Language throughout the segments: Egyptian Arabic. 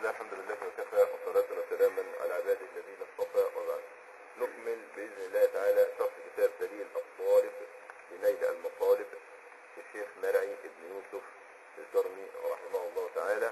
الله الحمد لله وكفى والصلاة والسلاما على عباده الذين اصطفى وبعد نكمل بإذن الله تعالى شرح كتاب دليل الطالب لنيل المطالب للشيخ مرعي بن يوسف الجرمي رحمه الله تعالى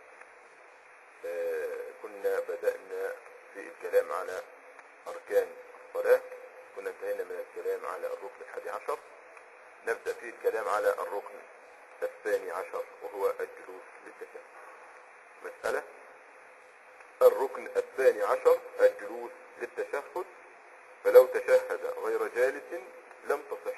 آه، كنا بدأنا في الكلام على أركان الصلاة كنا انتهينا من الكلام على الركن الحادي عشر نبدأ في الكلام على الركن الثاني عشر وهو الجلوس للتشهد مسألة الركن الثاني عشر الجلوس للتشهد فلو تشهد غير جالس لم تصح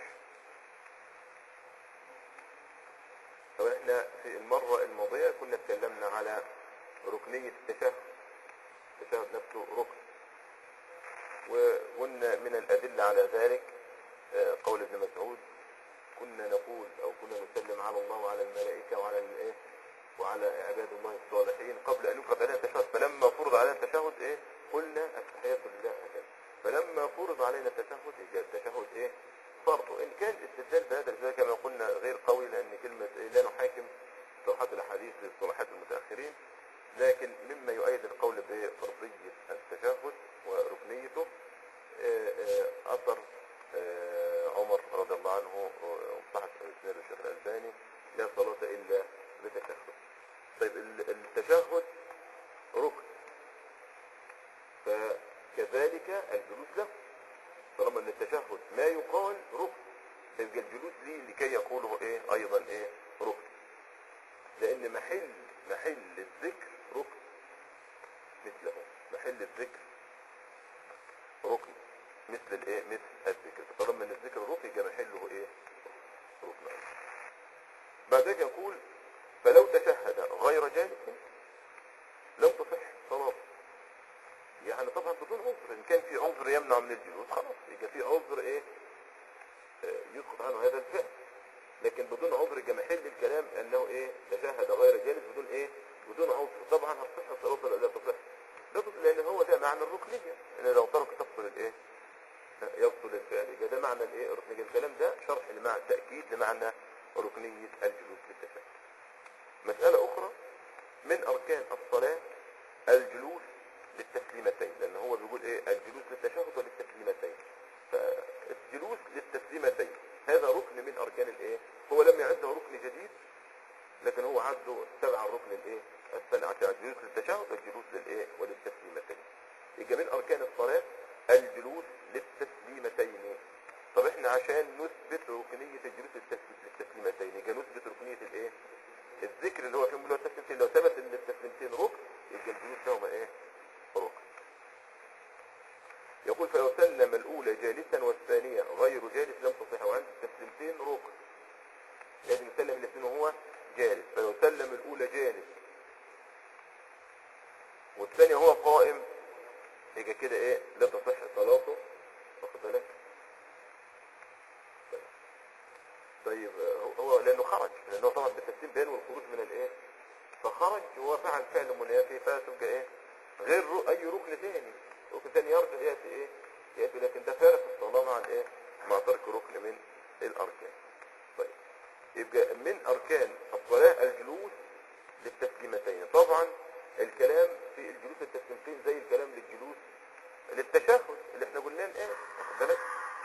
طبعا احنا في المرة الماضية كنا اتكلمنا على ركنية التشهد التشهد نفسه ركن وقلنا من الأدلة على ذلك آه، قول ابن مسعود كنا نقول أو كنا نسلم على الله وعلى الملائكة وعلى الإيه وعلى عباد الله الصالحين قبل أن يفرض علينا التشهد فلما فرض علينا التشهد إيه قلنا التحيات لله هكذا فلما فرض علينا التشهد إيه التشهد إيه فرض وإن كان الاستدلال بهذا الفعل كما قلنا غير قوي لأن كلمة إيه لا نحاكم صلاحات الأحاديث للصلاحات المتأخرين لكن مما يؤيد القول بفرضية التشهد وركنيته آه، آه، أثر آه، عمر رضي الله عنه وصحة الإسلام الشيخ الألباني لا صلاة إلا بتشهد طيب ال- التشهد ركن فكذلك الجلوس له طالما ان التشهد ما يقال ركن يبقى الجلوس ليه لكي يقوله ايه ايضا ايه ركن لان محل محل الذكر ركن مثله محل الذكر ركن مثل الايه مثل الذكر طالما ان الذكر ركن يبقى محله ايه ركن أيضا. بعد ذلك يقول فلو تشهد غير جالس لم تصح صلاته يعني طبعا بدون عذر ان كان في عذر يمنع من الجلوس خلاص يبقى في عذر ايه آه، يسقط عنه هذا الفعل لكن بدون عذر يبقى محل الكلام انه ايه تشهد غير جالس بدون ايه بدون عذر طبعا هتصح صلاته ولا لا تصح لا تصح لان هو ده معنى الركنيه ان لو ترك تفصل الايه يبطل الفعل يبقى ده معنى الايه الركنيه الكلام ده شرح لمعنى تاكيد لمعنى ركنيه الجلوس للتشهد مساله اخرى من اركان الصلاه الجلوس للتسليمتين لان هو بيقول ايه الجلوس للتشهد وللتسليمتين فالجلوس للتسليمتين هذا ركن من اركان الايه هو لم يعده ركن جديد لكن هو عده تبع الركن الايه الثاني عشان الجلوس للتشهد والجلوس للايه وللتسليمتين يبقى من اركان الصلاه الجلوس للتسليمتين طب احنا عشان نثبت ركنيه الجلوس للتس- للتسليمتين يبقى نثبت ركنيه الايه الذكر اللي هو فيهم اللي هو التسليمتين لو ثبت ان التسليمتين ركن يبقى الجلوس لهما ايه ركن يقول فلو سلم الأولى جالسا والثانية غير جالس لم تصح وعند التسليمتين ركن لازم يسلم الاثنين وهو جالس فلو سلم الأولى جالس والثانية هو قائم يبقى كده ايه لا تصح صلاته واخد بالك طيب هو- هو لانه خرج لانه طبعا بالتسليم بين والخروج من الايه فخرج هو فعل فعل منافي فتبقى ايه غير رو- اي ركن تاني ركن تاني يرجع ياتي ايه ياتي لكن ده فارق الصلاه مع الايه مع ترك ركن من الاركان طيب يبقى من اركان الصلاه الجلوس للتسليمتين طبعا الكلام في الجلوس للتسليمتين زي الكلام للجلوس للتشهد اللي احنا قلناه الان واخد بالك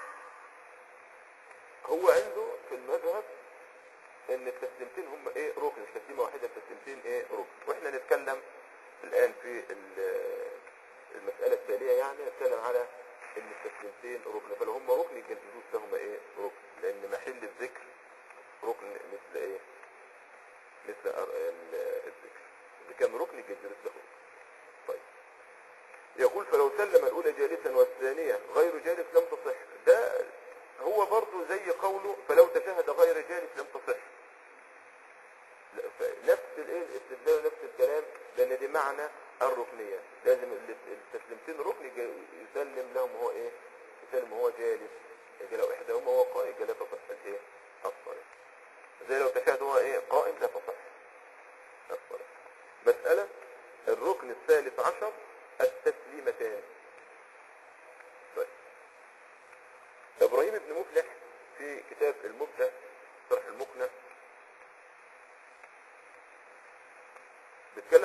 هو عنده في المذهب ان التسليمتين هم ايه ركن مش تسليمه واحده التسليمتين ايه ركن واحنا نتكلم الان في ال- المساله التاليه يعني نتكلم على ان التسليمتين ركن فلو هم ركن يبقى الجلوس لهم ايه ركن لان محل الذكر ركن مثل ايه مثل أر- ال- الذكر اذا كان ركن يبقى الجلوس له ركن. طيب يقول فلو سلم الاولى جالسا والثانيه غير جالس لم تصح ده هو برضه زي قوله فلو تشهد غير جالس لم تصح لا، ف- نفس الايه الاستدلال نفس الكلام لان دي معنى الركنيه لازم ال- التسليمتين ركن يجي- يسلم لهم هو ايه يسلم هو جالس يجي لو احداهما هو قائم يجي لا تصح الايه الصلاه زي لو تشهد هو ايه قائم لا تصح الصلاه مساله الركن الثالث عشر التسليمتان طيب ابراهيم بن مفلح في كتاب المبدع شرح المقنع بيتكلم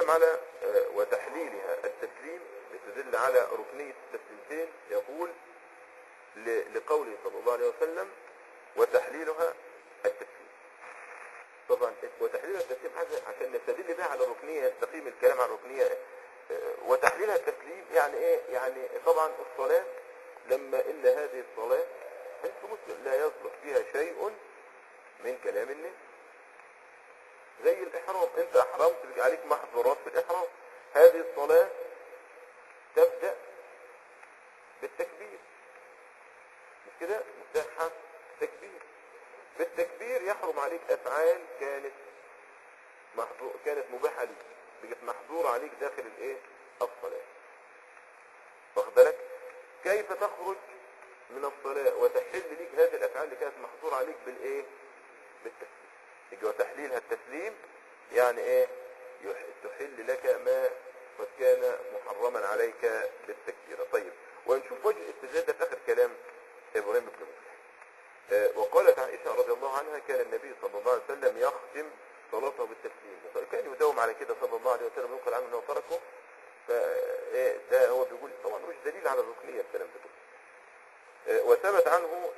الكلام على آه، وتحليلها التسليم بتدل على ركنية التسليمتين يقول ل- لقوله صلى الله عليه وسلم وتحليلها التسليم طبعا وتحليلها التسليم حاجة عشان نستدل بها على الركنية يستقيم الكلام على الركنية آه، وتحليلها التسليم يعني ايه يعني طبعا الصلاة لما إلا هذه الصلاة حديث مسلم لا يصلح فيها شيء من كلام الناس زي الإحرام أنت أحرمت بيجي عليك محظورات في الإحرام هذه الصلاة تبدأ بالتكبير مش كده مفتاحها تكبير بالتكبير يحرم عليك أفعال كانت محظور كانت مباحة ليك بقت محظورة عليك داخل الإيه الصلاة واخد بالك كيف تخرج من الصلاة وتحل ليك هذه الأفعال اللي كانت محظورة عليك بالإيه بالتسليم يجي وتحليلها التسليم يعني ايه يح- تحل لك ما قد كان محرما عليك بالتكبير طيب ونشوف وجه الاستدلال ده في اخر كلام ابراهيم بن مسلم آه، وقالت عائشة رضي الله عنها كان النبي صلى الله عليه وسلم يختم صلاته بالتسليم كان يداوم على كده صلى الله عليه وسلم ينقل عنه انه تركه فايه ده هو بيقول طبعا مش دليل على الركنية الكلام ده كله آه، وثبت عنه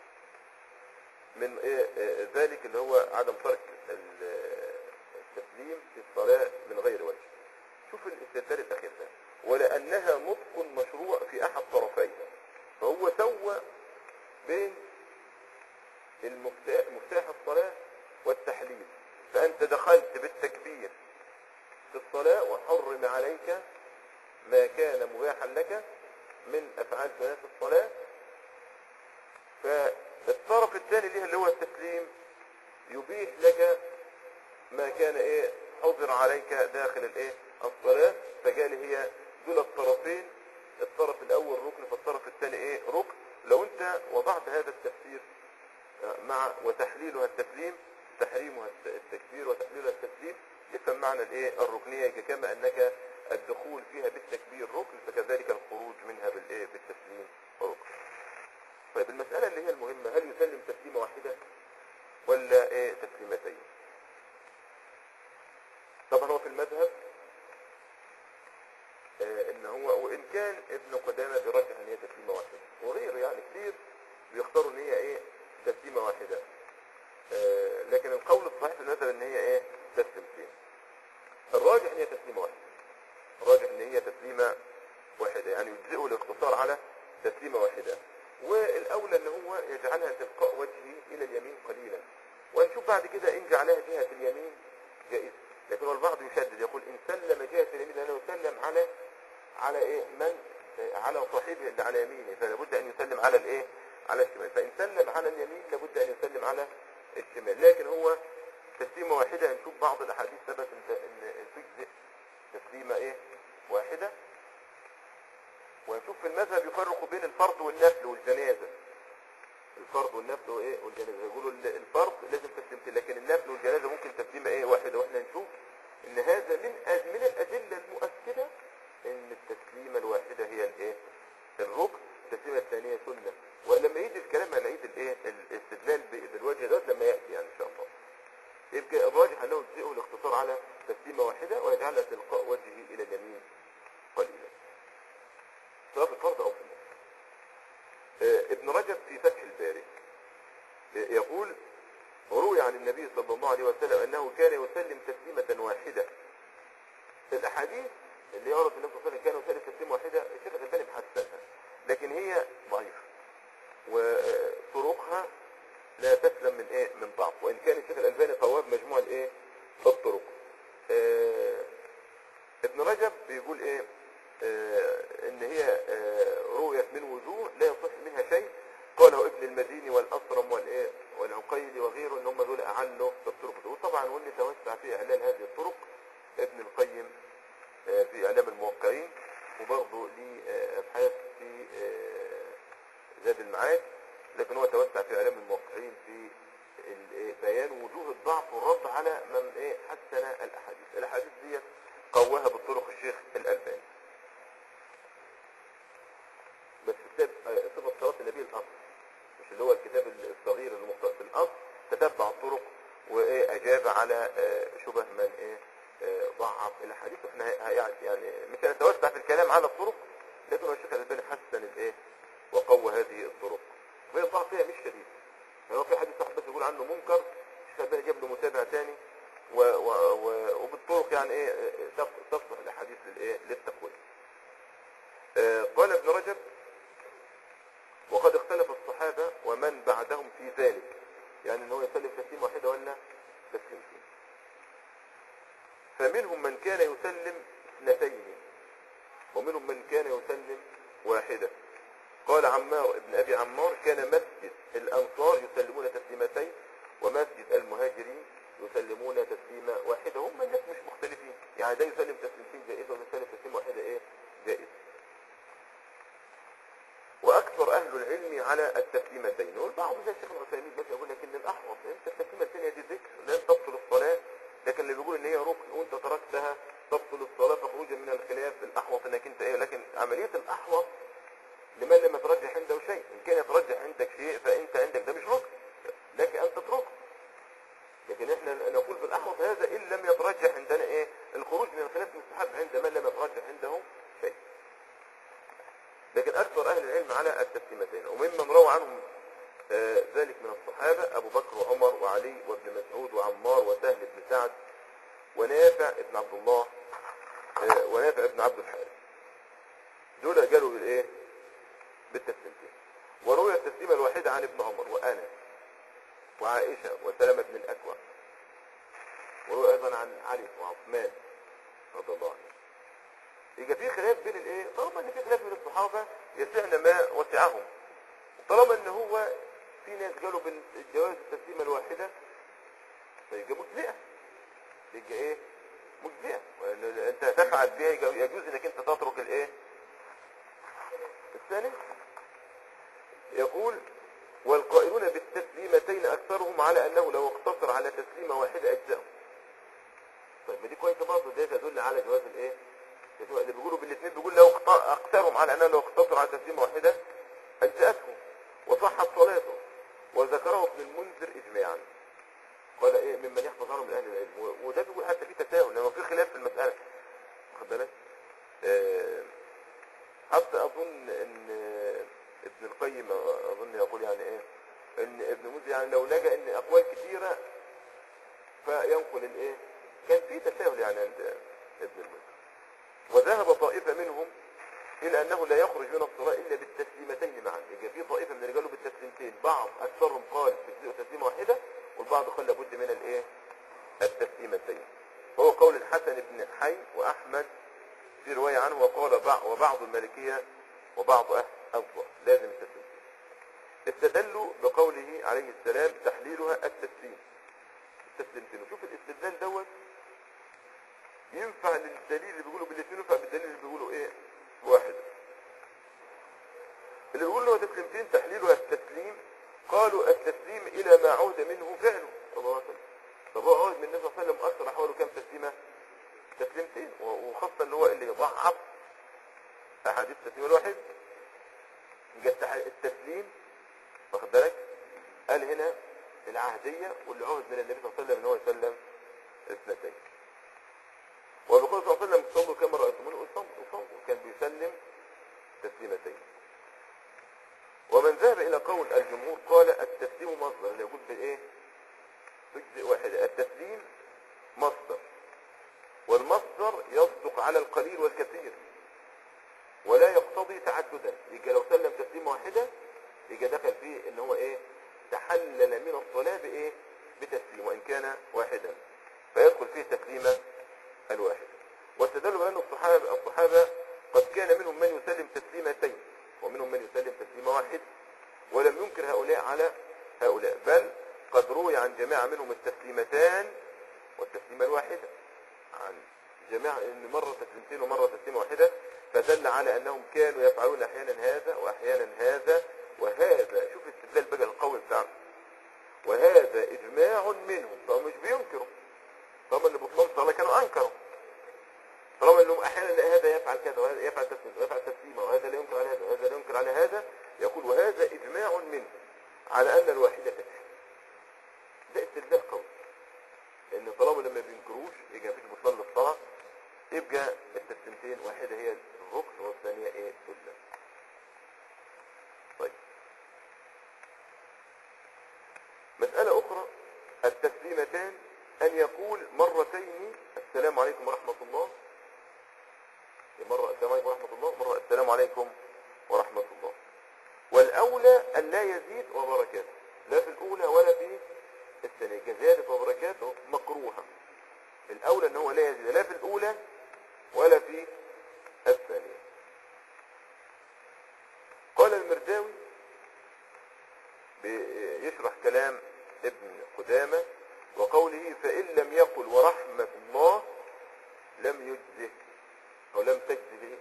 من إيه إيه ذلك اللي هو عدم ترك ال- التسليم في الصلاة من غير وجه شوف الاستدلال الأخير ده ولأنها نطق مشروع في أحد طرفيها فهو سوى بين المفتاح مفتاح الصلاة والتحليل فأنت دخلت بالتكبير في الصلاة وحرم عليك ما كان مباحا لك من أفعال صلاة الصلاة فالطرف الثاني ليه اللي هو التسليم يبيح لك ما كان ايه حظر عليك داخل الايه الصلاة فقال هي دول الطرفين الطرف الاول ركن فالطرف الثاني ايه ركن لو انت وضعت هذا التفسير آه، مع وتحليلها التسليم تحريمها الت- التكبير وتحليلها التسليم يفهم معنى الايه الركنية كما انك الدخول فيها بالتكبير ركن فكذلك الخروج منها بالايه بالتسليم ركن طيب المسألة اللي هي المهمة هل يسلم تسليمة واحدة ولا ايه تسليمتين طبعا هو في المذهب آه ان هو وان كان ابن قدامة بيرجح ان هي تسليمة واحدة وغيره يعني كتير بيختاروا ان هي ايه تسليمة واحدة آه لكن القول الصحيح في المذهب ان هي ايه تسليمتين الراجح ان هي تسليمة واحدة الراجح ان هي تسليمة واحدة يعني يجزئه الاقتصار على تسليمة واحدة والاولى ان هو يجعلها تلقاء وجهه الى اليمين قليلا ونشوف بعد كده ان جعلها جهة اليمين جائز لكن البعض يشدد يقول ان سلم جهة اليمين لانه يسلم على على ايه من آه، على صاحبه اللي على يمينه فلا بد ان يسلم على الايه على الشمال فان سلم على اليمين لابد ان يسلم على الشمال لكن هو تسليمة واحدة هنشوف بعض الاحاديث ثبت ان ان تجزئ تسليمة ايه واحدة ونشوف في المذهب يفرقوا بين الفرض والنفل والجنازة الفرض والنفل وايه والجنازة يقولوا ال- الفرض لازم تسليمتين لكن النفل والجنازة ممكن تسليمة ايه واحدة واحنا نشوف ان هذا من أد- من الادلة المؤكدة ان التسليمة الواحدة هي الايه الركن التسليمة الثانية سنة ولما يجي الكلام هنعيد الايه الاستدلال ب- بالوجه دوت لما يأتي يعني ان شاء الله يبقى الراجح انه يجزئه الاختصار على تسليمة واحدة ويجعلها تلقاء وجهه الى اليمين قليلا سواء في الفرض او في النفل آه، ابن رجب في فتح الباري آه، يقول وروي عن النبي صلى الله عليه وسلم انه كان يسلم تسليمة واحدة الاحاديث اللي يعرف النبي صلى الله عليه وسلم كان يسلم تسليمة واحدة الشيخ الالباني محسنها لكن هي ضعيفة وطرقها لا تسلم من ايه من ضعف وان كان الشيخ الالباني قواب مجموع الايه الطرق آه، ابن رجب بيقول ايه آه ان هي آه رؤيت من وجوه لا يصح منها شيء قاله ابن المديني والاسرم والايه والعقيلي وغيره ان هم دول اعلوا بالطرق دي وطبعا واللي توسع في اعلان هذه الطرق ابن القيم آه في اعلام الموقعين وبرضه ليه آه ابحاث في آه زاد المعاد لكن هو توسع في اعلام الموقعين في ال- إيه بيان وجوه الضعف والرد على من ايه حسن الاحاديث الاحاديث ديت قواها بالطرق الشيخ الالباني بس كتاب آه، صفة صلاة النبي الأصل مش اللي هو الكتاب الصغير المختصر في الأصل تتبع الطرق وإيه أجاب على آه، شبه من إيه آه، ضعف ضعف الاحاديث احنا ه- يعني يعني مش هنتوسع في الكلام على الطرق لكن هو الشيخ الالباني حسن الايه وقوى هذه الطرق وهي الضعف فيها مش شديد يعني هو في حديث واحد بس يقول عنه منكر الشيخ الالباني جاب له متابع ثاني و و و وبالطرق يعني ايه تص- تصلح الاحاديث للايه للتقويه آه، قال ابن رجب وقد اختلف الصحابة ومن بعدهم في ذلك يعني ان هو يسلم تسليم واحدة ولا تسليمتين فمنهم من كان يسلم اثنتين ومنهم من كان يسلم واحدة قال عمار ابن ابي عمار كان مسجد الانصار يسلمون تسليمتين ومسجد المهاجرين يسلمون تسليمة واحدة هم الناس مش مختلفين يعني ده يسلم تسليمتين جائزة وده يسلم تسليمة واحدة ايه جائزة واكثر اهل العلم على التسليمتين والبعض زي الشيخ العثيمين بس يقول لك ان الاحوط انت التسليمه الثانيه دي ذكر لن تبطل الصلاه لكن اللي بيقول ان هي ركن وانت تركتها تبطل الصلاه فخروجا من الخلاف الاحوط انك انت ايه لكن عمليه الاحوط لمن لم يترجح عنده شيء ان كان يترجح عندك شيء فانت عندك ده مش ركن لك ان تتركه لكن احنا نقول في الاحوط هذا ان لم يترجح عندنا ايه الخروج من الخلاف مستحب عند من لم يترجح عنده شيء لكن أكثر أهل العلم على التسليمتين وممن روى عنهم آه، ذلك من الصحابة أبو بكر وعمر وعلي وابن مسعود وعمار وسهل بن سعد ونافع ابن عبد الله آه، ونافع ابن عبد الحارث دول قالوا بالإيه؟ بالتسليمتين وروي التسليمة الواحدة عن ابن عمر وأنا وعائشة وسلمة بن الأكوع وروي أيضا عن علي وعثمان رضي الله عنهم يبقى في خلاف بين الايه طالما ان في خلاف بين الصحابه يسعنا ما وسعهم طالما ان هو في ناس قالوا بالجواز التسليمه الواحده فيبقى مجزئه يبقى ايه مجزئه وإن انت تفعل بها يجوز يجوز انك انت تترك الايه الثاني يقول والقائلون بالتسليمتين اكثرهم على انه لو اقتصر على تسليمه واحده اجزاه طيب ما دي كويسه برضه ده تدل على جواز الايه اللي بيقولوا بالاثنين بيقول لو اقت- اقترهم على انه لو اقتصر على تسليمه واحده اجزاته وصحت صلاته وذكره ابن المنذر اجماعا قال ايه ممن يحفظ عنه من اهل العلم و- وده بيقول حتى في تساهل لما في خلاف في المساله واخد بالك آه، حتى اظن ان آه، ابن القيم اظن يقول يعني ايه ان ابن المنذر يعني لو لجأ ان اقوال كثيره فينقل الايه كان في تساهل يعني عند ابن المنذر وذهب طائفة منهم إلى أنه لا يخرج من الصلاة إلا بالتسليمتين معا يبقى في طائفة من الرجال بالتسليمتين بعض أكثرهم قال تجزئ تسليمة واحدة والبعض قال لابد من الإيه التسليمتين هو قول الحسن بن حي وأحمد في رواية عنه وقال بعض وبعض المالكية وبعض أهل أنصار لازم التسليمتين استدلوا بقوله عليه السلام تحليلها التسليم التسليمتين وشوف الاستدلال دوت ينفع للدليل اللي بيقولوا بالاثنين ينفع بالدليل اللي بيقولوا ايه واحد اللي بيقول له تسليمتين تحليلها التسليم قالوا التسليم الى ما عود منه فعله صلى الله عليه وسلم طب هو عود من النبي صلى الله عليه وسلم اكثر احواله كام تسليمه تسليمتين و- وخاصه اللي هو اللي يضعف احاديث التسليم الواحد يبقى التح- التسليم واخد بالك قال هنا العهديه واللي عهد من النبي صلى الله عليه وسلم ان هو يسلم اثنتين وبقول صلى الله عليه وسلم صلوا كما رأيتموني صلوا صلوا كان بيسلم تسليمتين ومن ذهب إلى قول الجمهور قال التسليم مصدر اللي يقول بالإيه تجزئ واحدة التسليم مصدر والمصدر يصدق على القليل والكثير ولا يقتضي تعددا يبقى لو سلم تسليمة واحدة يبقى دخل فيه ان هو ايه تحلل من الصلاة بايه بتسليم وان كان واحدا فيدخل فيه تسليمة الواحد واستدلوا بأن الصحابة الصحابة قد كان منهم من يسلم تسليمتين ومنهم من يسلم تسليمة واحد ولم ينكر هؤلاء على هؤلاء بل قد روي عن جماعة منهم التسليمتان والتسليمة الواحدة عن جماعة ان مرة تسليمتين ومرة تسليمة واحدة فدل على انهم كانوا يفعلون احيانا هذا واحيانا هذا وهذا شوف الاستدلال بقى القوي بتاعهم وهذا اجماع منهم فهو مش بينكروا طالما اللي بطلان صلاة كانوا انكروا طالما انهم احيانا هذا يفعل كذا وهذا يفعل تسليم ويفعل تسليمه وهذا لا ينكر على هذا وهذا لا ينكر على هذا يقول وهذا اجماع منه على ان الواحده تكفي ده استدلال قوي ان طالما لما بينكروش يبقى مفيش بطلان للصلاه يبقى التسليمتين واحدة هي الركن والثانية ايه سنة طيب مسألة أخرى التسليمتان أن يقول مرتين السلام عليكم ورحمة الله مرة السلام عليكم ورحمة الله مرة السلام عليكم ورحمة الله والأولى أن لا يزيد وبركاته لا في الأولى ولا في الثانية كزيادة وبركاته مكروهة الأولى أن هو لا يزيد لا في الأولى ولا في الثانية قال المرداوي بيشرح كلام ابن قدامة وقوله فإن لم يقل ورحمة الله لم يجزه أو لم تجزه به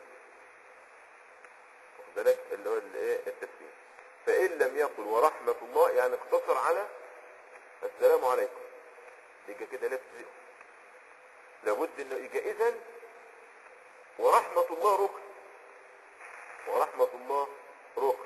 واخد بالك اللي هو الايه التسليم فإن لم يقل ورحمة الله يعني اقتصر على السلام عليكم يبقى كده لا تجزئه لابد انه يجي اذا ورحمة الله ركن ورحمة الله ركن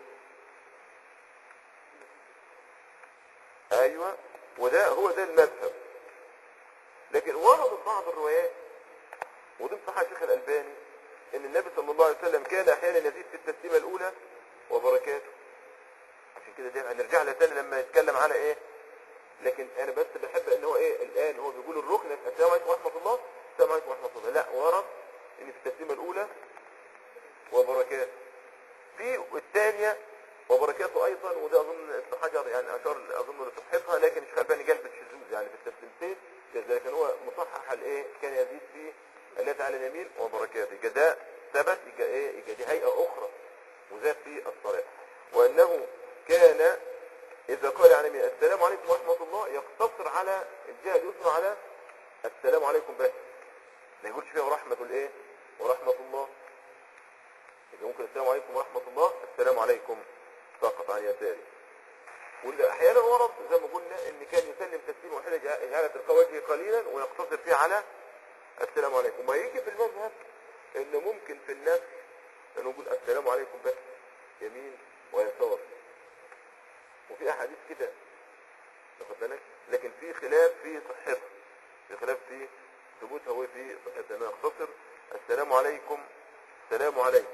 ايوه وده هو ده المذهب لكن وردت بعض الروايات ودي صحيح الشيخ الالباني ان النبي صلى الله عليه وسلم كان احيانا يزيد في التسليمه الاولى وبركاته عشان كده دي هنرجع لها تاني لما يتكلم على ايه لكن انا بس بحب ان هو ايه الان هو بيقول الركن السلام عليكم ورحمه الله السلام عليكم ورحمه الله لا ورد ان في التسليمه الاولى وبركاته في الثانيه وبركاته ايضا وده اظن ابن حجر يعني اشار اظن لصحتها لكن الشيخ الالباني جلب الشذوذ يعني في التسليمتين كذلك هو مصحح الايه كان يزيد في الله تعالى اليمين وبركاته يبقى ده ثبت يبقى ايه يبقى دي هيئه اخرى وزاد في الصلاه وانه كان اذا قال يعني من السلام عليكم ورحمه الله يقتصر على الجهه اليسرى على السلام عليكم بس ما يقولش فيها ورحمه الايه ورحمه الله يبقى ممكن السلام عليكم ورحمه الله السلام عليكم فقط عن يساري واحيانا ورد زي ما قلنا ان كان يسلم تسليم واحده جعلت تلقى وجهه قليلا ويقتصر فيه على السلام عليكم ما يجي في المذهب انه ممكن في النفس انه نقول السلام عليكم بس يمين ويسار وفي احاديث كده واخد بالك لكن في خلاف في صحتها في خلاف في ثبوتها وفي صحتها انه يقتصر السلام عليكم السلام عليكم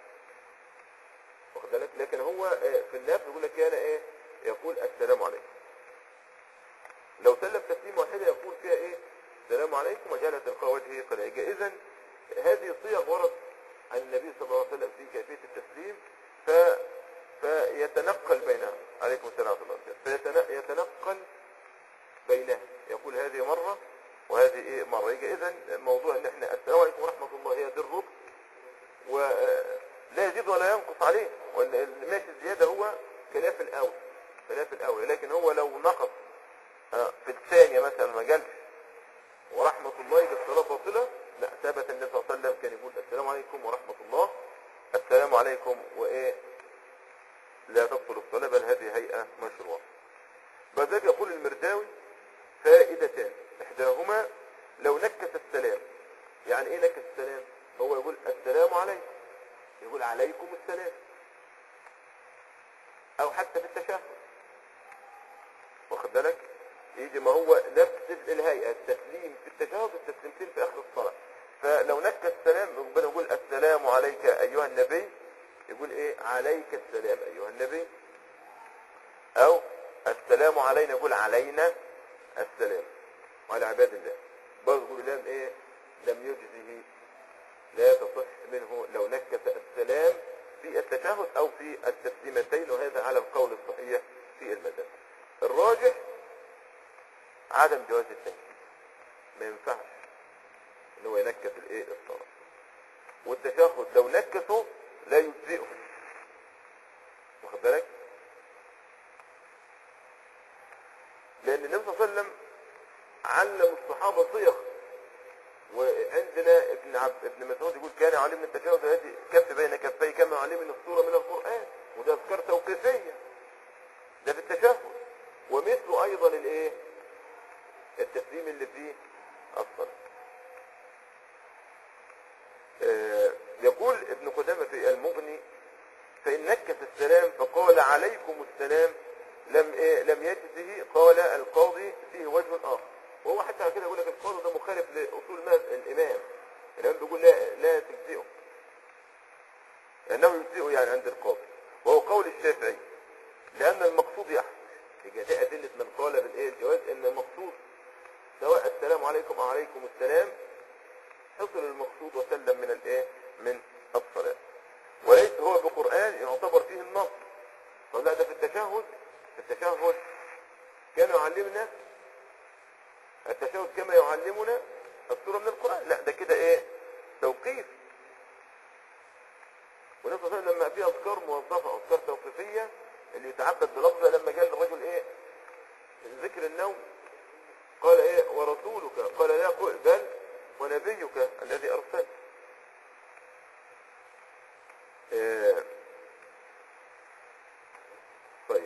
واخد بالك لكن هو آه، في النفس يقول لك كان ايه يقول السلام عليكم لو سلم تسليم واحده يقول فيها ايه السلام عليكم وجعل تلقى وجهه قد اذا هذه صيغ ورد عن النبي صلى الله عليه وسلم في كيفيه التسليم ف فيتنقل بينها عليكم السلام ورحمه الله وبركاته فيتنقل بينها يقول هذه مره وهذه ايه مره يجي اذا موضوع ان احنا السلام عليكم ورحمه الله هي دي الركن ولا يزيد ولا ينقص عليه وان ماشي الزياده هو خلاف الاول خلاف الاول لكن هو لو نقص آه، في الثانيه مثلا ما جالش ورحمه الله يبقى الصلاه باطله لا ثبت النبي صلى الله عليه وسلم كان يقول السلام عليكم ورحمه الله السلام عليكم وايه لا تبطل الصلاه بل هذه هيئه مشروعه بعد ذلك يقول المرداوي فائدتان احداهما لو نكس السلام يعني ايه نكس السلام هو يقول السلام عليكم يقول عليكم السلام او حتى في التشهد واخد بالك يجي ما هو نفس الهيئه التسليم في التشهد والتسليمتين في اخر الصلاه فلو نكس السلام ربنا يقول السلام عليك ايها النبي يقول ايه عليك السلام ايها النبي او السلام علينا يقول علينا السلام وعلى عباد الله برضه يقول لم ايه لم يجزه لا تصح منه لو نكس السلام في التشهد او في التسليمتين وهذا على القول الصحيح في المذهب الراجح عدم جواز التنكيس ما ينفعش ان هو ينكس الايه الصلاه والتشهد لو نكسه لا يجزئه واخد بالك لان النبي صلى الله عليه وسلم علم الصحابه صيغ وعندنا ابن عبد ابن مسعود يقول كان يعلمني التشهد الذي كف بين كفي كما يعلمني السوره من القران وده اذكار توقيفيه ده في التشهد ومثله ايضا الايه التسليم اللي فيه الصلاه آه، يقول ابن قدامه في المغني فإن نكس السلام فقال عليكم السلام لم إيه لم يجزه قال القاضي فيه وجه آخر وهو حتى على كده يقول لك القاضي ده مخالف لأصول مذهب الإمام الإمام بيقول لا لا تجزئه لأنه يجزئه يعني عند القاضي وهو قول الشافعي لأن المقصود يحصل يبقى دي أدلة من قال بالإيه الجواز إن المقصود سواء السلام عليكم أو عليكم السلام حصل المقصود وسلم من الإيه من الصلاة وليس هو بقرآن يعتبر فيه النص طب لا ده في التشهد في التشهد كان يعلمنا التشهد كما يعلمنا السورة من القرآن لا ده كده ايه توقيف ونفس الوقت لما في اذكار موظفة اذكار توقيفية اللي يتعبد بلفظها لما جاء الرجل ايه ذكر النوم قال ايه ورسولك قال لا قل بل ونبيك الذي ارسلت إيه طيب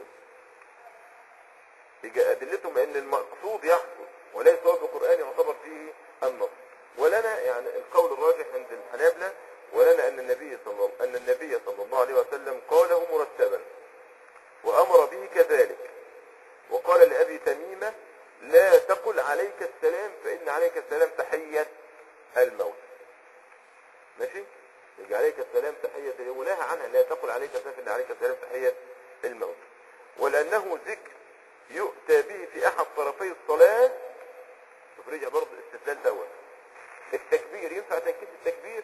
يجي أدلتهم أن المقصود يحصل وليس هو بقرآن يعتبر فيه النص ولنا يعني القول الراجح عند الحنابلة ولنا أن النبي صلى الله أن النبي صلى الله عليه وسلم قاله مرتبا وأمر به كذلك وقال لأبي تميمة لا تقل عليك السلام فإن عليك السلام تحية الموت ماشي يجي عليك السلام تحية ونهى عنها لا تقل عليك السلام فإن عليك السلام تحية الموت ولأنه ذكر يؤتى به في أحد طرفي الصلاة شوف رجع برضه الاستدلال دوت التكبير ينفع تنكيس التكبير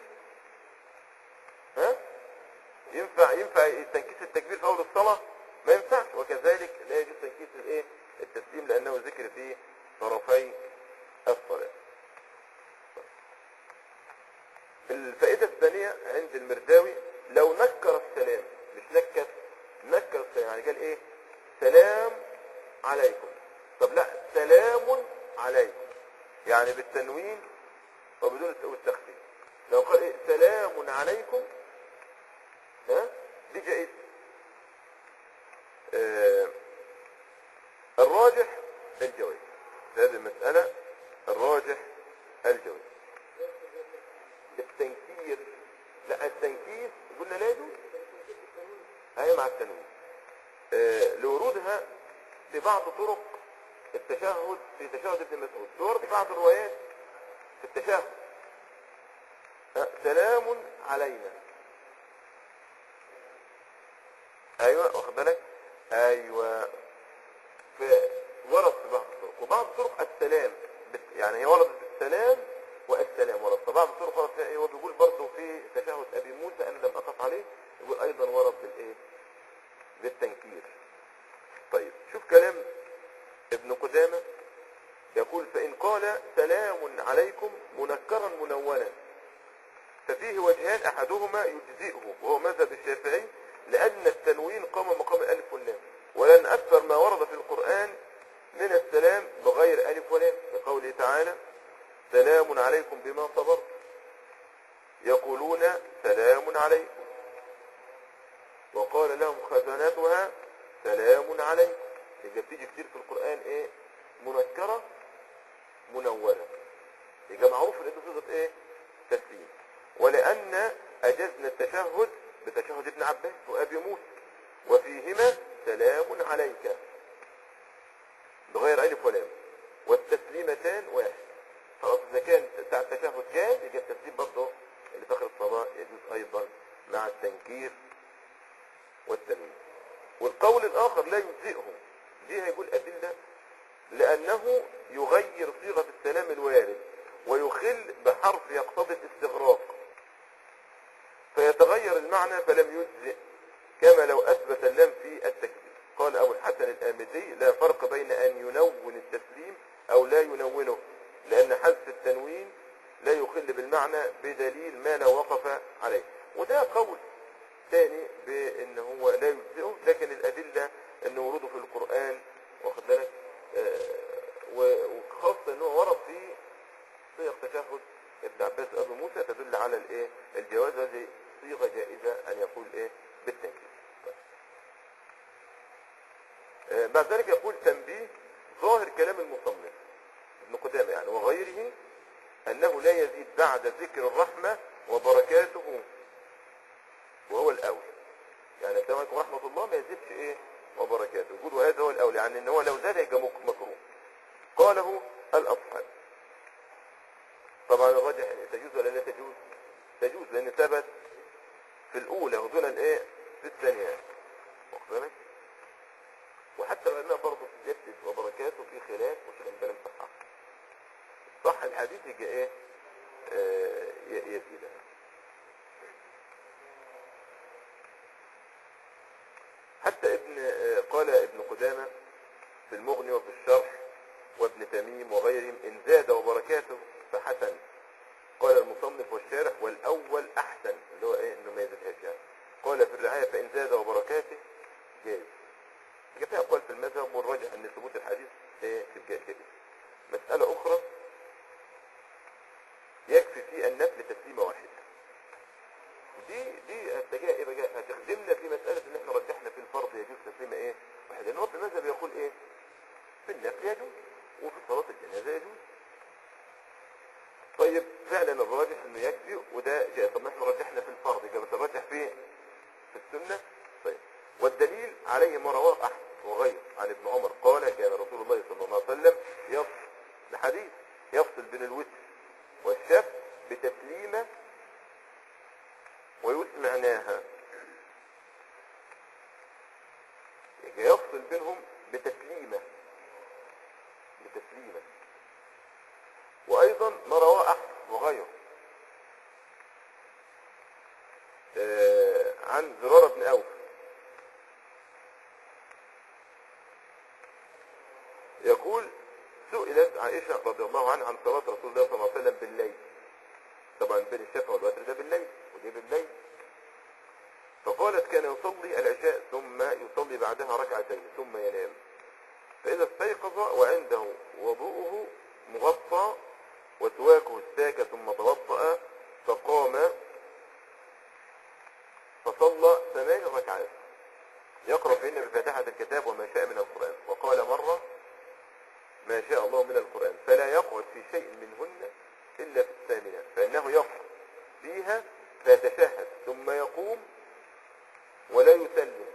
ها ينفع ينفع تنكيس التكبير في أول الصلاة ما ينفعش وكذلك لا يجوز تنكيس الايه التسليم لأنه ذكر في طرفي الصلاة الفائدة الثانية عند المرداوي لو نكر السلام مش نكر نكر السلام يعني قال ايه سلام عليكم طب لا سلام عليكم يعني بالتنوين وبدون التخفيف لو قال ايه سلام عليكم ها دي جائزة آه الراجح الجواز في هذه المسألة الراجح الجواز التنكير لا التنكير قلنا لا يجوز هي مع التنوين آه لورودها في بعض طرق التشهد في تشهد ابن مسعود في ورد بعض الروايات في التشهد آه سلام علينا ايوه واخد بالك ايوه في ورد في بعض الطرق وبعض الطرق السلام بت- يعني هي وردت السلام والسلام ورد فبعض الطرق ورد فيها ايه هو بيقول برضه في تشهد ابي موسى انا لم اقف عليه يقول ايضا ورد بالايه بالتنكير طيب شوف كلام ابن قدامة يقول فإن قال سلام عليكم منكرا منونا ففيه وجهان أحدهما يجزئه وهو مذهب الشافعي لأن التنوين قام مقام الألف واللام ولأن أكثر ما ورد في القرآن من السلام بغير ألف ولام لقوله تعالى سلام عليكم بما صبرت يقولون سلام عليكم وقال لهم خزنتها سلام عليكم يبقى بتيجي كتير في القرآن ايه منكرة منونة يبقى معروف ان ده صيغة ايه تسليم ولأن أجزنا التشهد بتشهد ابن عباس وأبي موسى وفيهما سلام عليك بغير ألف ولام والتسليمتان واحد خلاص إذا كان بتاع التشهد جاز يبقى التسليم برضه اللي في آخر الصلاة يجوز أيضا مع التنكير والتنوين والقول الآخر لا يجزئه دي هيقول أدلة لأنه يغير صيغة السلام الوارد ويخل بحرف يقتضي الاستغراق فيتغير المعنى فلم يجزئ كما لو أثبت اللام في التكبير قال أبو الحسن الآمدي لا فرق بين أن ينون التسليم أو لا ينونه لأن حذف التنوين لا يخل بالمعنى بدليل ما لا وقف عليه وده قول ثاني بأن هو لا يجزئه لكن الأدلة أن وروده في القرآن واخد بالك آه، و- وخاصة أنه ورد في صيغ تشهد ابن عباس وابو موسى تدل على الايه الجواز هذه صيغه جائزه ان يقول ايه بالتنكير طيب. آه، بعد ذلك يقول تنبيه ظاهر كلام المصنف ابن قدامه يعني وغيره انه لا يزيد بعد ذكر الرحمه وبركاته وهو الاولى يعني السلام عليكم ورحمه الله ما يزيدش ايه وبركاته يقول وهذا هو الاولى يعني ان هو لو زاد يبقى مك- مكروه قاله الاصحاب طبعا الراجح تجوز ولا لا تجوز تجوز لان ثبت في الاولى ودون الايه في الثانيه واخد بالك وحتى العلماء برضه في جدد وبركاته في خلاف وش الانسان صحح صح الحديث يجي ايه آه ي- يزيدها حتى ابن آه، قال ابن قدامة في المغني وفي الشرح وابن تميم وغيرهم إن زاد وبركاته فحسن قال المصنف والشارح والأول أحسن اللي هو إيه إنه ما يزيدهاش يعني قال في الرعاية فإن زاد وبركاته جاز يبقى فيها أقوال في المذهب والراجح أن ثبوت الحديث إيه في الجائز مسألة أخرى يكفي في النفل تسليمة واحدة دي دي هتجاه ايه بقى هتخدمنا في مسألة ان احنا رجحنا في الفرض يجوز تسليمة ايه واحدة لان هو في المذهب يقول ايه في النفل يجوز وفي صلاة الجنازة يجوز طيب فعلا الراجح انه يكفي وده جاء طب ما احنا رجحنا في الفرض يبقى بترجح في في السنة طيب والدليل عليه ما رواه احمد وغيره عن ابن عمر قال كان رسول الله صلى الله عليه وسلم يفصل الحديث يفصل بين الوتر والشف بتسليمة ويسمعناها يبقى يفصل بينهم بتسليمة بتسليمة وأيضا ما رواه أحمد وغيره آه عن زرارة بن أوف يقول سئلت عائشة رضي الله عنها عن صلاة رسول الله صلى الله عليه وسلم بالليل طبعا بين الشفع والوتر ده بالليل ودي بالليل فقالت كان يصلي العشاء ثم يصلي بعدها ركعتين ثم ينام فإذا استيقظ وعنده وضوءه مغطى وسواكه الساك ثم توضأ فقام فصلى ثمان ركعات يقرأ فيهن بفاتحة الكتاب وما شاء من القرآن وقال مرة ما شاء الله من القرآن فلا يقعد في شيء منهن إلا في الثامنة فإنه يقعد فيها فيتشهد ثم يقوم ولا يسلم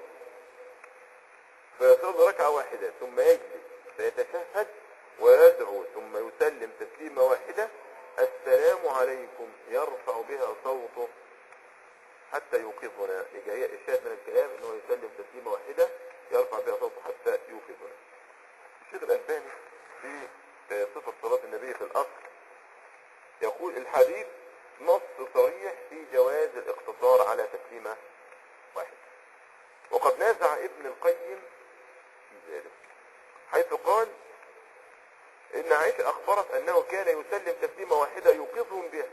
فيصلي ركعة واحدة ثم يجلس فيتشهد ويدعو ثم يسلم تسليمة واحدة السلام عليكم يرفع بها صوته حتى يوقظنا يجي هي الشاهد من الكلام انه يسلم تسليمة واحدة يرفع بها صوته حتى يوقظنا الشيخ الألباني في آه، صفة صلاة النبي في الأصل يقول الحديث نص صريح في جواز الاقتصار على تسليمة واحدة وقد نازع ابن القيم في ذلك حيث قال ان عائشة اخبرت انه كان يسلم تسليمة واحدة يوقظهم بها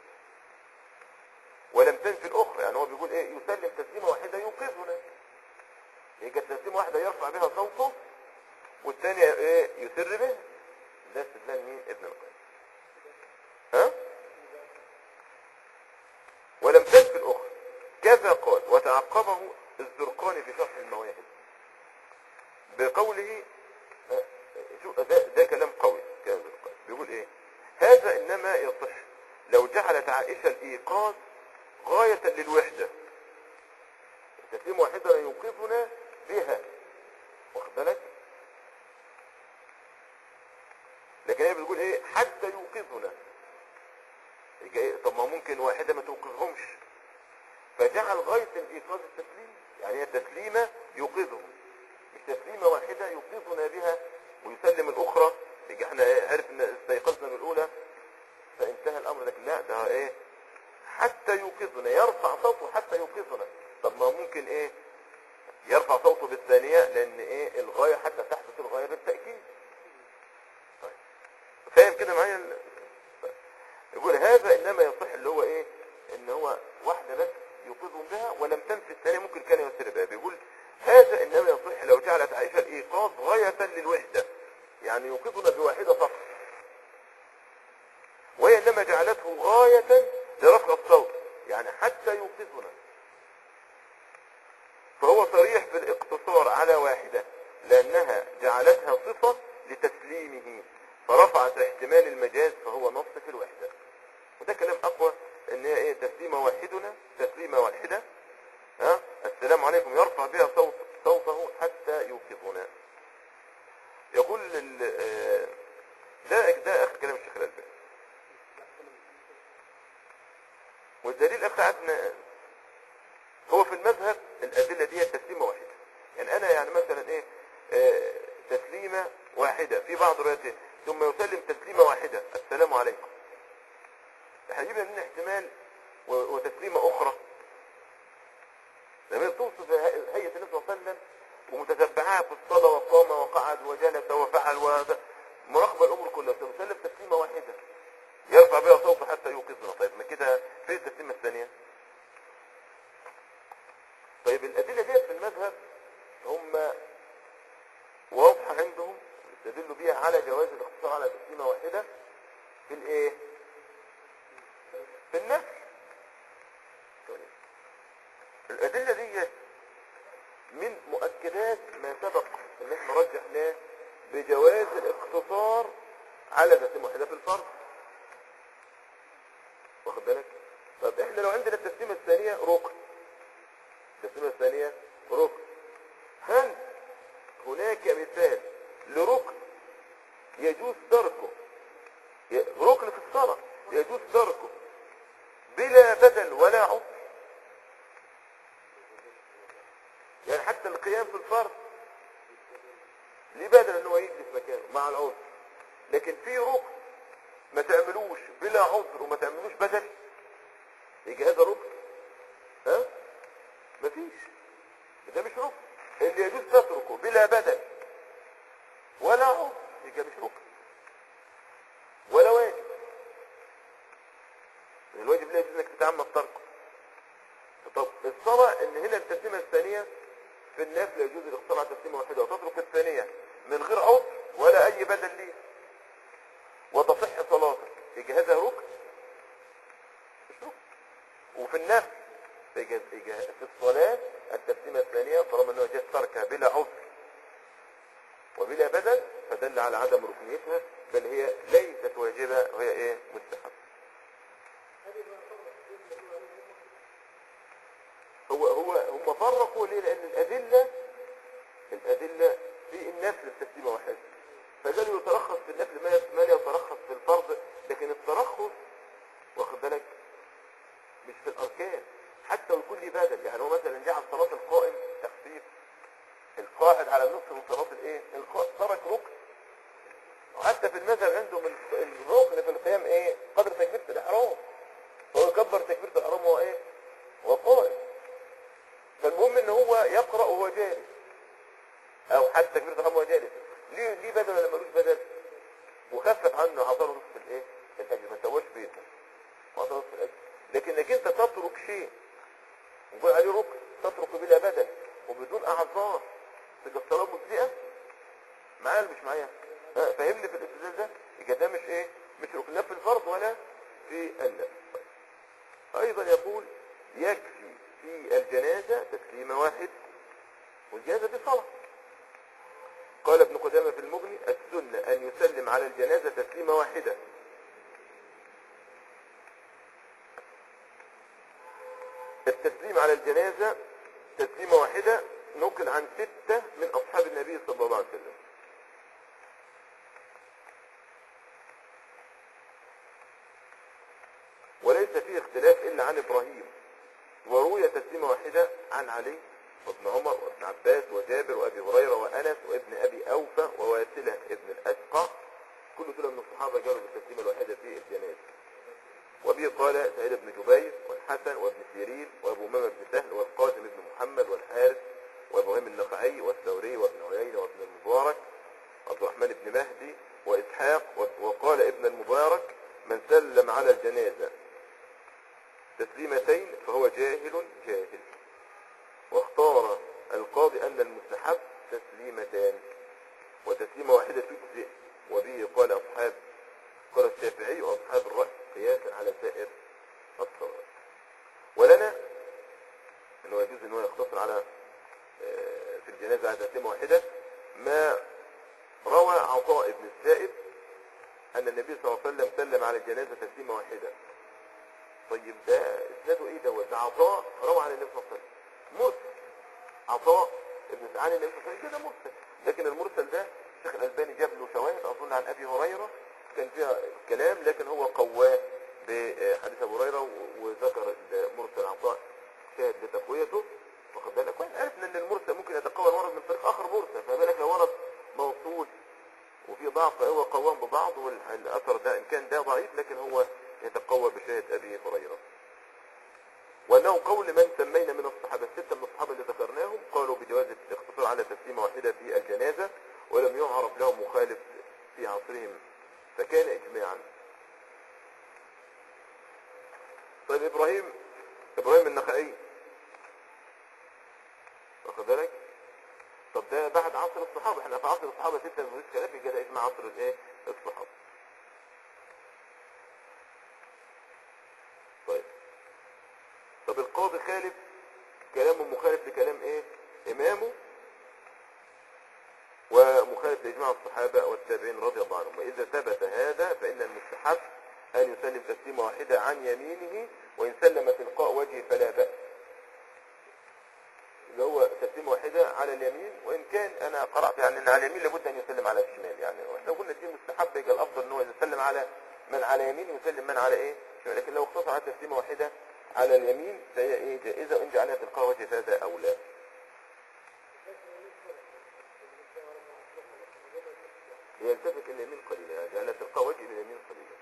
ولم تنفي الاخرى يعني هو بيقول ايه يسلم تسليمة واحدة يوقظنا يبقى تسليمة واحدة يرفع بها صوته والثانية ايه يسر به ده استدلال مين ابن القيم ها ولم تنفي الاخرى كذا قال وتعقبه الزرقاني في شرح المواهب بقوله آه، شو ده, ده كلام قوي كلام الزرقاني بيقول ايه هذا انما يصح لو جعلت عائشة الايقاظ غاية للوحدة تسليم واحدة يوقفنا بها واخد بالك لكن هي بتقول ايه حتى يوقظنا يبقى إيه؟ طب ما هو ممكن واحدة ما توقظهمش فجعل غاية الإيقاظ التسليم يعني هي تسليمة يوقظهم مش تسليمة واحدة يوقظنا بها ويسلم الأخرى يبقى احنا إيه؟ عرف ان استيقظنا من الأولى فانتهى الأمر لكن لا ده ايه حتى يوقظنا يرفع صوته حتى يوقظنا طب ما ممكن ايه يرفع صوته بالثانية لأن ايه الغاية حتى تحدث الغاية بالتأكيد طيب فاهم كده معايا ال- يقول هذا انما يصح اللي هو ايه ان هو واحدة بس يوقظهم بها ولم تنفي الثانية ممكن كان يسر بها بيقول هذا انما يصح لو جعلت عائشة الايقاظ غاية للوحدة يعني يوقظنا بواحدة فقط وهي انما جعلته غاية لرفع الصوت يعني حتى يوقظنا فهو صريح في الاقتصار على واحدة لأنها جعلتها صفة لتسليمه فرفعت احتمال المجاز فهو نص في الوحدة وده كلام أقوى إن هي إيه تسليمة واحدنا تسليمة واحدة ها السلام عليكم يرفع بها صوت صوته حتى يوقظنا يقول ال- آه، ده ده آخر كلام الشيخ الألباني والدليل بتاعتنا هو في المذهب الأدلة دي تسليمة واحدة يعني أنا يعني مثلا إيه آه تسليمة واحدة في بعض روايات ثم يسلم تسليمة واحدة السلام عليكم هجيب لنا احتمال و- وتسليمة أخرى لما توصف هي- هيئة النبي صلى الله عليه وسلم ومتتبعها في الصلاة وقام وقعد وجلس وفعل وهذا مراقبة الأمور كلها تسلم تسليمة واحدة يرفع بها صوته حتى يوقظنا طيب ما كده فين التسليمة الثانية طيب الأدلة ديت في المذهب هم واضحة عندهم يستدلوا بيها على جواز الاقتصار على تسليمة واحدة في الايه في النفس طيب. الأدلة ديت من مؤكدات ما سبق ان احنا رجحناه بجواز الاقتصار على تسليمة واحدة في الفرض واخد بالك طب احنا لو عندنا التسليمة الثانية ركن التسليمة الثانية ركن هل هناك مثال لركن يجوز تركه ي- ركن في الصلاة يجوز تركه بلا بدل ولا عذر يعني حتى القيام في الفرض ليه بدل ان هو يجلس مكانه مع العذر لكن في ركن ما تعملوش بلا عذر وما تعملوش بدل يجي هذا ركن ها مفيش ده مش ركن اللي يجوز تتركه بلا بدل ولا عذر يبقى مش ركن ولا واجب الواجب لا يجوز انك تتعمد تركه طب الصلاة ان هنا التسليمة الثانية في النافلة يجوز الاقتصار على تسليمة واحدة وتترك الثانية من غير عذر ولا اي بدل ليه وتصح صلاتك يجي هذا ركن مش ركن وفي النفل يجي يجي في الصلاة التسليمة الثانية طالما انه جاء تركها بلا عذر وبلا بدل فدل على عدم ركنيتها بل هي ليست واجبة وهي ايه مستحب هو هو هم فرقوا ليه لان الادله الادله في النفل التسليمه واحده فقالوا يترخص في النفل ما ما لا يترخص في الفرض لكن الترخص واخد بالك مش في الاركان حتى ويكون لي بدل يعني هو مثلا جعل صلاه القائم تخفيف القاعد على نصف من صلاه الايه القائم ترك ركن وحتى في المذهب عندهم ال- الركن في القيام ايه قدر تكبيره الاحرام فهو يكبر تكبيره الاحرام هو ايه هو قائم فالمهم ان هو يقرا وهو جالس او حتى تكبيره الاحرام وهو جالس ليه ليه بدل ولا ملوش بدل وخفف عنه عطاله نصف الايه الاجر ما سواش بيته وعطاله نصف الاجر لكنك انت تترك شيء نقول عليه ركن تترك بلا بدل وبدون اعذار تبقى الصلاه مجزئه معايا ولا مش معايا ها، فاهمني في الاستدلال ده يبقى ده مش ايه مش ركن لا في الفرض ولا في النفل ايضا يقول يكفي في الجنازة تسليمة واحد والجنازة دي صلاة قال ابن قدامة في المغني السنة ان يسلم على الجنازة تسليمة واحدة التسليم على الجنازة تسليمة واحدة نقل عن ستة من اصحاب النبي صلى الله عليه وسلم وليس فيه اختلاف الا عن ابراهيم وروي تسليمة واحدة عن علي وابن عمر وابن عباس وجابر وابي هريرة وانس وابن ابي اوفى وواسلة ابن الاسقع كل دول من الصحابة جاروا بالتسليمة الواحدة في الجنازة وبه قال سعيد بن جبير والحسن وابن سيرين وابو امامة بن سهل والقاسم بن محمد والحارث وابراهيم النخعي والثوري وابن عيينة وابن المبارك عبد الرحمن بن مهدي واسحاق وقال ابن المبارك من سلم على الجنازة تسليمتين فهو جاهل جاهل واختار القاضي أن المستحب تسليمتان وتسليمة واحدة تجزئ وبه قال أصحاب قال الشافعي وأصحاب الرأي قياسا على سائر الصلاة ولنا أنه يجوز أنه يقتصر على آه، في الجنازة على تسليمة واحدة ما روى عطاء بن السائب أن النبي صلى الله عليه وسلم سلم على الجنازة تسليمة واحدة طيب ده اسناده ايه دوت ده عطاء روى عن النبي صلى الله عليه وسلم مرسل عطاء ابن عن النبي صلى الله عليه وسلم كده مرسل لكن المرسل ده الشيخ الالباني جاب له شواهد اظن عن ابي هريره كان فيها كلام لكن هو قواه بحديث ابو هريره و- وذكر مرسل عطاء شاهد لتقويته واخد بالك واحنا عرفنا ان المرسل ممكن يتقوى الورد من طريق اخر مرسل فما بالك لو ورد موصول وفي ضعف هو قوام ببعض والاثر ده ان كان ده ضعيف لكن هو يتقوى بشاهد ابي هريره وانه قول من سمينا من الصحابه السته من الصحابه اللي ذكرناهم قالوا بجواز الاقتصار على تسليمه واحده في الجنازه ولم يعرف لهم مخالف في عصرهم فكان اجماعا طيب ابراهيم ابراهيم النخعي واخد بالك طب ده بعد عصر الصحابه احنا في عصر الصحابه سته مفيش خلاف يبقى ده اجماع عصر الايه الصحابه طيب طب القاضي خالف كلامه مخالف لكلام ايه امامه ومخالف لاجماع الصحابه والتابعين رضي الله عنهم واذا ثبت هذا فان المستحب ان يسلم تسليمه واحده عن يمينه وان سلم تلقاء وجهه فلا باس اللي هو تسليمه واحده على اليمين وان كان انا قرات يعني ان على اليمين لابد ان يسلم على الشمال يعني واحنا قلنا دي مستحب يبقى الافضل ان هو يسلم على من على يمين يسلم من على ايه شمال لكن لو اقتصر على تسليمه واحده على اليمين فهي ايه جائزه وان جعلها تلقاء وجه فهذا اولى هي التفت الى اليمين قليلا يعني جعلها تلقاء وجه الى اليمين قليلا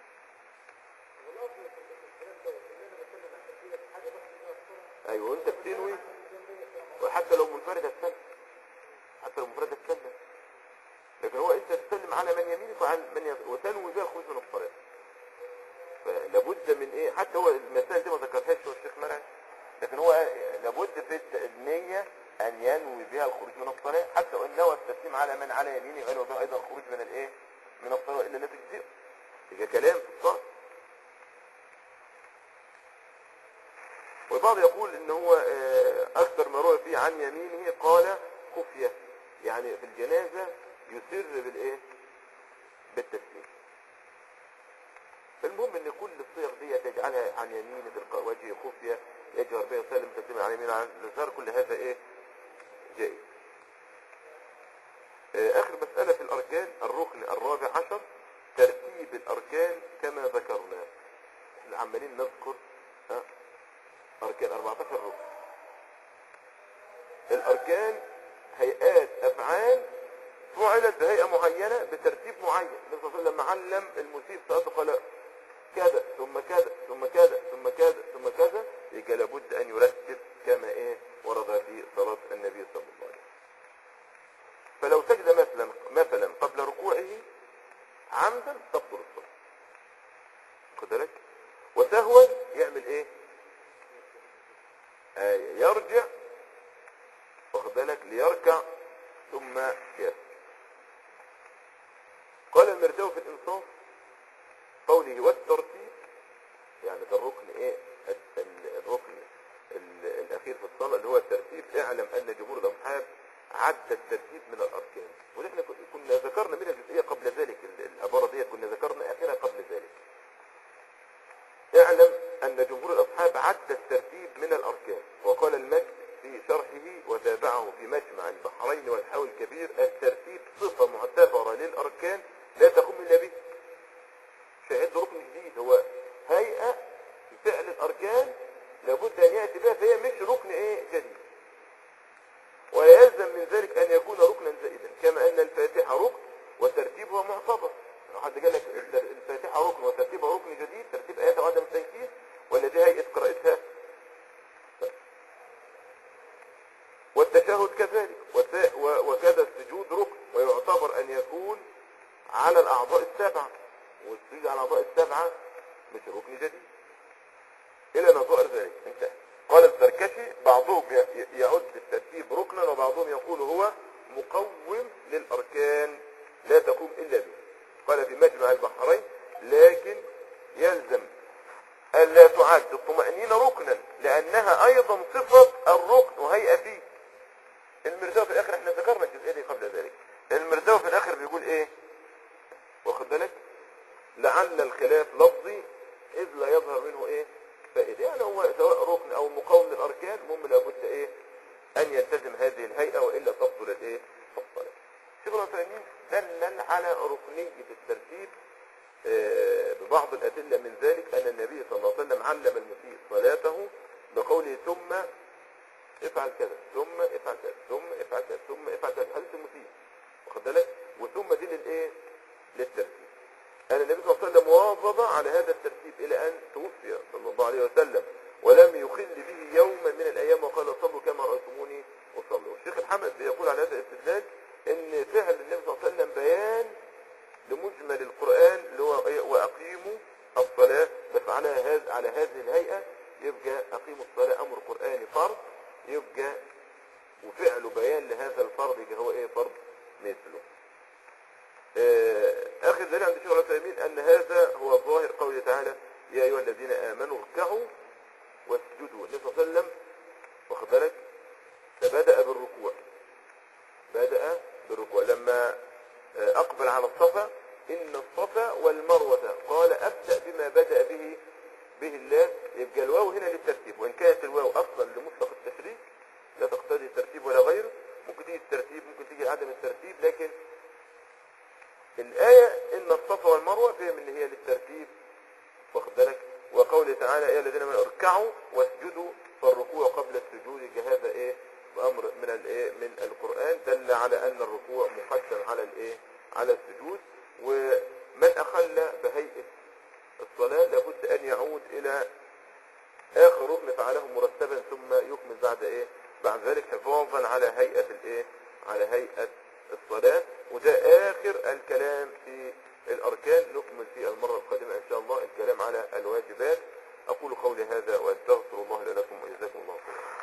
ايوه وانت بتنوي وحتى لو منفرد هتسلم حتى لو منفرد هتسلم لكن هو انت تسلم على من يمينك وعن من يس... وتنوي بها الخروج من الصلاه فلابد من ايه حتى هو المسائل دي ما ذكرهاش هو الشيخ مرعي لكن هو لابد في الت- النية ان ينوي بها الخروج من الصلاة حتى وان نوى التسليم على من على يمينه ينوي بها ايضا الخروج من الايه من الصلاة الا لا تجزئه يبقى كلام في الصلاة والبعض يقول ان هو آه، اكثر ما روى فيه عن يمينه قال خفية يعني في الجنازة يسر بالايه بالتسليم المهم ان كل الصيغ دي تجعلها عن يمينه تلقاء وجهه خفية يجهر بها يسلم تسليما عن يمين عن اليسار كل هذا ايه جائز آه، اخر مسألة في الاركان الركن الرابع عشر ترتيب الاركان كما ذكرنا احنا عمالين نذكر ها اركان 14 ركن الاركان هيئات افعال فعلت بهيئة معينة بترتيب معين النبي صلى الله عليه وسلم علم المسيب صلاته قال كذا ثم كذا ثم كذا ثم كذا ثم كذا يبقى لابد ان يرتب كما ايه ورد في صلاة النبي صلى الله عليه وسلم فلو سجد مثلا مثلا قبل ركوعه عمدا تبطل الصلاة خد بالك وسهوا يعمل ايه آه يرجع واخد بالك ليركع ثم يسجد قال المرداوي في الانصاف قوله والترتيب يعني ده الركن ايه ال- ال- الركن ال- الاخير في الصلاه اللي هو الترتيب اعلم ان جمهور الاصحاب عد الترتيب من الاركان ونحن كن- كنا ذكرنا منها جزئيه قبل ذلك ال- العباره ديت كنا ذكرنا اخرها قبل ذلك اعلم ان جمهور الاصحاب عد الترتيب من الاركان وقال المجد في شرحه وتابعه في مجمع البحرين والحاوي الكبير الترتيب صفه معتبره للاركان لا تقوم الا به شاهد ركن جديد هو هيئة في فعل الأركان لابد أن يأتي بها فهي مش ركن إيه جديد ويلزم من ذلك أن يكون ركنا زائدا كما أن الفاتحة ركن وترتيبها معتبر لو حد قال لك التر- الفاتحة ركن وترتيبها ركن جديد ترتيب آياتها وعدم التنكير ولا دي هيئة قراءتها والتشهد كذلك وس- و- وكذا السجود ركن ويعتبر أن يكون على الأعضاء السبعة والسجود على الأعضاء السبعة مش ركن جديد إلى نظائر ذلك انتهى قال الزركشي بعضهم ي- ي- يعد الترتيب ركنا وبعضهم يقول هو مقوم للأركان لا تقوم إلا به قال في مجمع البحرين لكن يلزم ألا تعد الطمأنينة ركنا لأنها أيضا صفة الركن وهيئة فيه المرداوي في الآخر احنا ذكرنا الجزئية دي قبل ذلك المرداوي في الآخر بيقول إيه واخد بالك لعل الخلاف لفظي إذ لا يظهر منه إيه فائدة يعني هو سواء ركن أو مقاوم للأركان المهم لابد إيه أن يلتزم هذه الهيئة وإلا تبطل الإيه الصلاة شيخ العثيمين دلل على ركنية الترتيب آه، ببعض بعض الأدلة من ذلك أن النبي صلى الله عليه وسلم علم المسيء صلاته بقوله ثم افعل كذا ثم افعل كذا ثم افعل كذا ثم افعل كذا حديث المسيء واخد بالك وثم دي للايه للترتيب أن النبي صلى الله عليه وسلم واظب على هذا الترتيب إلى أن توفي صلى الله عليه وسلم ولم يخل به يوما من الأيام وقال صلوا كما رأيتموني أصلي والشيخ الحمد بيقول على هذا الاستدلال أن فعل النبي صلى الله عليه وسلم بيان لمجمل القرآن اللي هو إيه؟ وأقيموا الصلاة بس على هذا على هذه الهيئة يبقى أقيموا الصلاة أمر قرآني فرض يبقى وفعل بيان لهذا الفرض يبقى هو إيه فرض مثله آه، آخر دليل عند الشيخ العثيمين أن هذا هو ظاهر قوله تعالى يا أيها الذين آمنوا اركعوا واسجدوا النبي صلى الله عليه وسلم واخد بالك فبدأ بالركوع بدأ بالركوع لما آه، أقبل على الصفا إن الصفا والمروة قال أبدأ بما بدأ به به الله يبقى الواو هنا للترتيب وإن كانت الواو أصلا لمطلق التشريك لا تقتضي الترتيب ولا غيره ممكن تيجي الترتيب ممكن تيجي عدم الترتيب لكن الآية إن الصفا والمروة فهم إن هي للترتيب واخد بالك وقوله تعالى يا الذين من اركعوا واسجدوا فالركوع قبل السجود هذا ايه امر من الايه من القران دل على ان الركوع مقدم على الايه على السجود ومن اخل بهيئه الصلاه لابد ان يعود الى اخر ركن فعله مرتبا ثم يكمل بعد ايه بعد ذلك حفاظا على هيئه الايه على هيئه الصلاه وده اخر الكلام في الاركان نكمل في المره القادمه ان شاء الله الكلام على الواجبات اقول قولي هذا واستغفر الله لكم وجزاكم الله خيرا